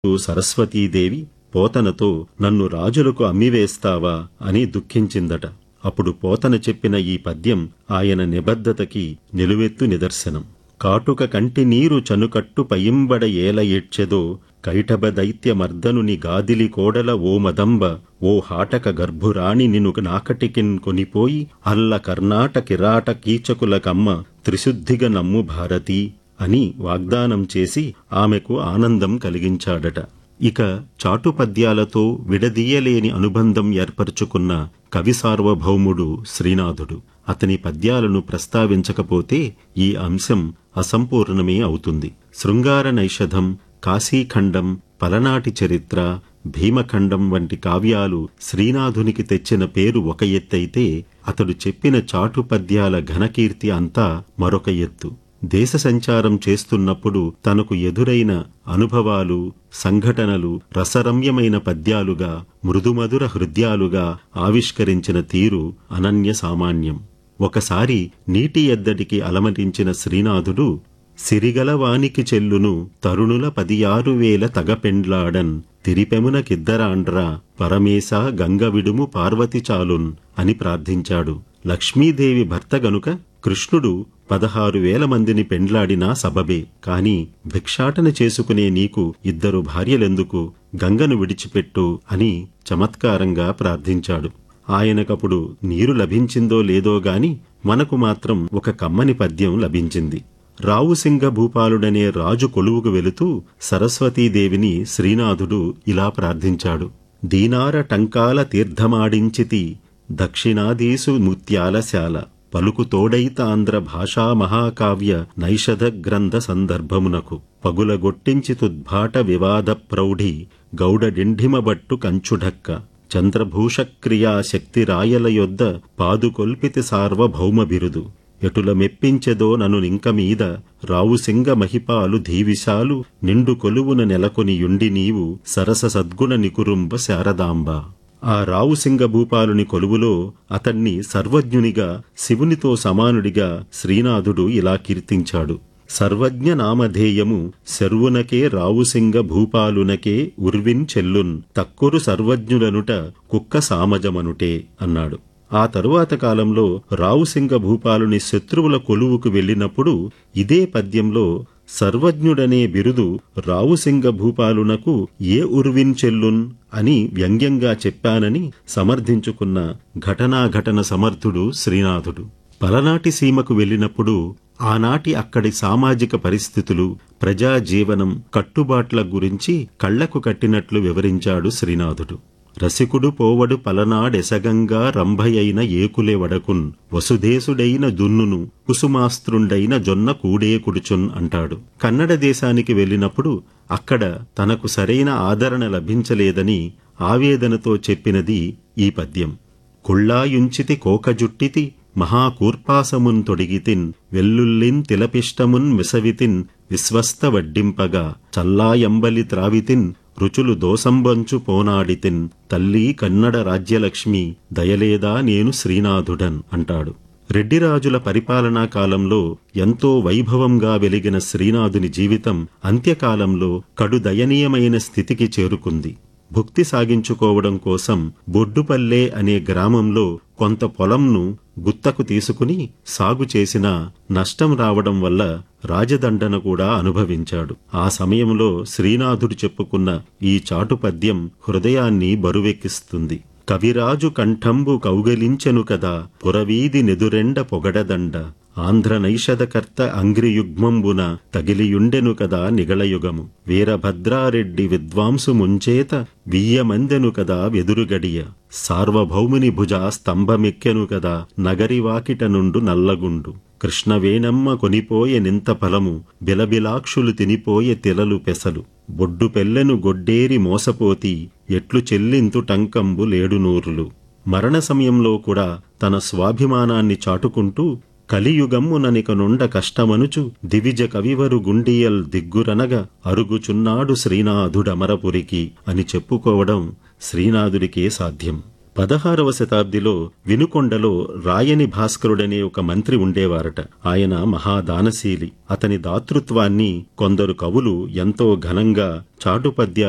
సరస్వతీదేవి పోతనతో నన్ను రాజులకు అమ్మివేస్తావా అని దుఃఖించిందట అప్పుడు పోతన చెప్పిన ఈ పద్యం ఆయన నిబద్ధతకి నిలువెత్తు నిదర్శనం కాటుక కంటి నీరు చనుకట్టు పయింబడ ఏల ఏడ్చెదో కైటబ దైత్య మర్దనుని గాదిలి కోడల ఓ మదంబ ఓ హాటక గర్భురాణి నిను నాకటికిన్ కొనిపోయి అల్ల కర్ణాట కిరాట కీచకుల కమ్మ త్రిశుద్ధిగ నమ్ము భారతి అని వాగ్దానం చేసి ఆమెకు ఆనందం కలిగించాడట ఇక చాటు పద్యాలతో విడదీయలేని అనుబంధం ఏర్పరచుకున్న కవి సార్వభౌముడు శ్రీనాథుడు అతని పద్యాలను ప్రస్తావించకపోతే ఈ అంశం అసంపూర్ణమే అవుతుంది శృంగార నైషధం కాశీఖండం పలనాటి చరిత్ర భీమఖండం వంటి కావ్యాలు శ్రీనాథునికి తెచ్చిన పేరు ఒక ఎత్తైతే అతడు చెప్పిన చాటు పద్యాల ఘనకీర్తి అంతా మరొక ఎత్తు దేశ సంచారం చేస్తున్నప్పుడు తనకు ఎదురైన అనుభవాలు సంఘటనలు రసరమ్యమైన పద్యాలుగా మృదుమధుర హృదయాలుగా ఆవిష్కరించిన తీరు అనన్య సామాన్యం ఒకసారి నీటి ఎద్దడికి అలమటించిన శ్రీనాథుడు సిరిగలవానికి చెల్లును తరుణుల పదియారు వేల తగపెండ్లాడన్ తిరిపెమునకిద్దరాండ్రా పరమేశ గంగ విడుము పార్వతి చాలున్ అని ప్రార్థించాడు లక్ష్మీదేవి భర్త గనుక కృష్ణుడు పదహారు వేల మందిని పెండ్లాడినా సబబే కాని భిక్షాటన చేసుకునే నీకు ఇద్దరు భార్యలెందుకు గంగను విడిచిపెట్టు అని చమత్కారంగా ప్రార్థించాడు ఆయనకప్పుడు నీరు లభించిందో లేదో గాని మనకు మాత్రం ఒక కమ్మని పద్యం లభించింది రావుసింగ భూపాలుడనే రాజు కొలువుకు వెళుతూ సరస్వతీదేవిని శ్రీనాథుడు ఇలా ప్రార్థించాడు దీనార టంకాల తీర్థమాడించితి దక్షిణాదీసు ముత్యాలశాల పలుకు తోడైతాంధ్ర భాషా మహాకావ్య నైషధ గ్రంథ సందర్భమునకు పగులగొట్టించి తుద్భాట వివాద ప్రౌఢి గౌడడింఢిమబట్టు కంచుఢక్క చంద్రభూషక్రియా శక్తి రాయల యొద్ద పాదుకొల్పితి సార్వభౌమ బిరుదు ఎటుల మెప్పించెదో నను నింక మీద రావుసింగ మహిపాలు ధీవిశాలు నిండు కొలువున నెలకొని యుండి నీవు సరస సద్గుణ నికురుంబ శారదాంబ ఆ రావుసింగ భూపాలుని కొలువులో అతన్ని సర్వజ్ఞునిగా శివునితో సమానుడిగా శ్రీనాథుడు ఇలా కీర్తించాడు సర్వజ్ఞ నామధేయము శర్వునకే రావుసింగ భూపాలునకే ఉర్విన్ చెల్లున్ తక్కురు సర్వజ్ఞులనుట కుక్క సామజమనుటే అన్నాడు ఆ తరువాత కాలంలో రావుసింగ భూపాలుని శత్రువుల కొలువుకు వెళ్ళినప్పుడు ఇదే పద్యంలో సర్వజ్ఞుడనే బిరుదు రావుసింగ భూపాలునకు ఏ ఉర్విన్ చెల్లున్ అని వ్యంగ్యంగా చెప్పానని సమర్థించుకున్న ఘటనాఘటన సమర్థుడు శ్రీనాథుడు పలనాటి సీమకు వెళ్ళినప్పుడు ఆనాటి అక్కడి సామాజిక పరిస్థితులు ప్రజా జీవనం కట్టుబాట్ల గురించి కళ్లకు కట్టినట్లు వివరించాడు శ్రీనాథుడు రసికుడు పోవడు పలనాడెసగంగా రంభయైన ఏకులే వడకున్ వసుదేశుడైన దున్నును కుసుమాస్త్రుండైన జొన్న కూడే కుడుచున్ అంటాడు కన్నడ దేశానికి వెళ్ళినప్పుడు అక్కడ తనకు సరైన ఆదరణ లభించలేదని ఆవేదనతో చెప్పినది ఈ పద్యం కుళ్ళాయుంచితి కోకజుట్టితి మహాకూర్పాసమున్ తొడిగితిన్ వెల్లుల్లిన్ తిలపిష్టమున్ మిసవితిన్ విశ్వస్త వడ్డింపగా చల్లాయంబలి త్రావితిన్ రుచులు దోసంబంచు పోనాడితిన్ తల్లి కన్నడ రాజ్యలక్ష్మి దయలేదా నేను శ్రీనాథుడన్ అంటాడు రెడ్డిరాజుల పరిపాలనా కాలంలో ఎంతో వైభవంగా వెలిగిన శ్రీనాథుని జీవితం అంత్యకాలంలో కడు దయనీయమైన స్థితికి చేరుకుంది భుక్తి సాగించుకోవడం కోసం బొడ్డుపల్లె అనే గ్రామంలో కొంత పొలంను గుత్తకు తీసుకుని సాగు చేసినా నష్టం రావడం వల్ల రాజదండన కూడా అనుభవించాడు ఆ సమయంలో శ్రీనాథుడు చెప్పుకున్న ఈ చాటు పద్యం హృదయాన్ని బరువెక్కిస్తుంది కవిరాజు కంఠంబు కౌగలించెను కదా పురవీధి నెదురెండ పొగడదండ ఆంధ్ర నైషధకర్త అంగ్రియుగ్మంబున తగిలియుండెను కదా నిగళయుగము వీరభద్రారెడ్డి విద్వాంసు ముంచేత వియ్యమందెను కదా వెదురుగడియ సార్వభౌముని భుజ స్తంభమెక్కెను కదా నగరి వాకిట నుండు నల్లగుండు కృష్ణవేణమ్మ కొనిపోయె నింత ఫలము బిలబిలాక్షులు తినిపోయె తిలలు పెసలు బొడ్డు పెల్లెను గొడ్డేరి మోసపోతి ఎట్లు చెల్లింతు టంకంబు లేడునూరులు మరణ సమయంలో కూడా తన స్వాభిమానాన్ని చాటుకుంటూ కలియుగమ్ముననిక నుండ కష్టమనుచు దివిజ కవివరు గుండియల్ దిగ్గురనగా అరుగుచున్నాడు శ్రీనాథుడమరపురికి అని చెప్పుకోవడం శ్రీనాథుడికే సాధ్యం పదహారవ శతాబ్దిలో వినుకొండలో రాయని భాస్కరుడనే ఒక మంత్రి ఉండేవారట ఆయన మహాదానశీలి అతని దాతృత్వాన్ని కొందరు కవులు ఎంతో ఘనంగా చాటుపద్యాలు